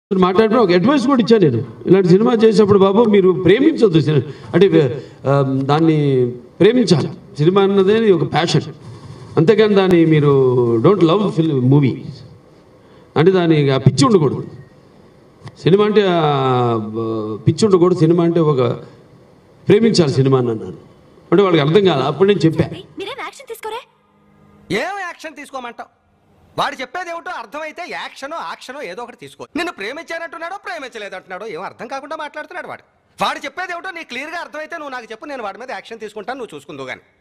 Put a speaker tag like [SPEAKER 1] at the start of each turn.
[SPEAKER 1] మాట్లాడిన ఒక అడ్వైస్ కూడా ఇచ్చాను నేను ఇలాంటి సినిమా చేసేప్పుడు బాబు మీరు ప్రేమించొద్దు సినిమా అంటే ఆ, దాన్ని ప్రేమించాలి సినిమా అన్నదే ఒక ప్యాషన్ అంతేకాని దాన్ని మీరు డోంట్ లవ్ ఫిల్ మూవీ అంటే దాని ఆ పిచ్చి ఉండకూడదు సినిమా అంటే ఆ, బ- పిచ్చి ఉండకూడదు సినిమా అంటే ఒక ప్రేమించాలి సినిమా అని అన్నాను అంటే వాళ్ళకి అర్థం కాదు అప్పుడు నేను చెప్పాను
[SPEAKER 2] మీరేం యాక్షన్ తీసుకోరే
[SPEAKER 3] ఏం యాక్షన్ తీసుకోమంటావు వాడు చెప్పేది ఏమిటో అర్థమైతే యాక్షనో యాక్షనో ఏదో ఒకటి తీసుకో నిన్ను ప్రేమించానంటున్నాడో ప్రేమించలేదంటున్నాడో ఏం అర్థం కాకుండా మాట్లాడుతున్నాడు వాడు వాడు చెప్పేది ఏమిటో నీకు క్లియర్గా అర్థమైతే నువ్వు నాకు చెప్పు నేను వాడి మీద యాక్షన్ తీసుకుంటాను నువ్వు చూసుకుందు కానీ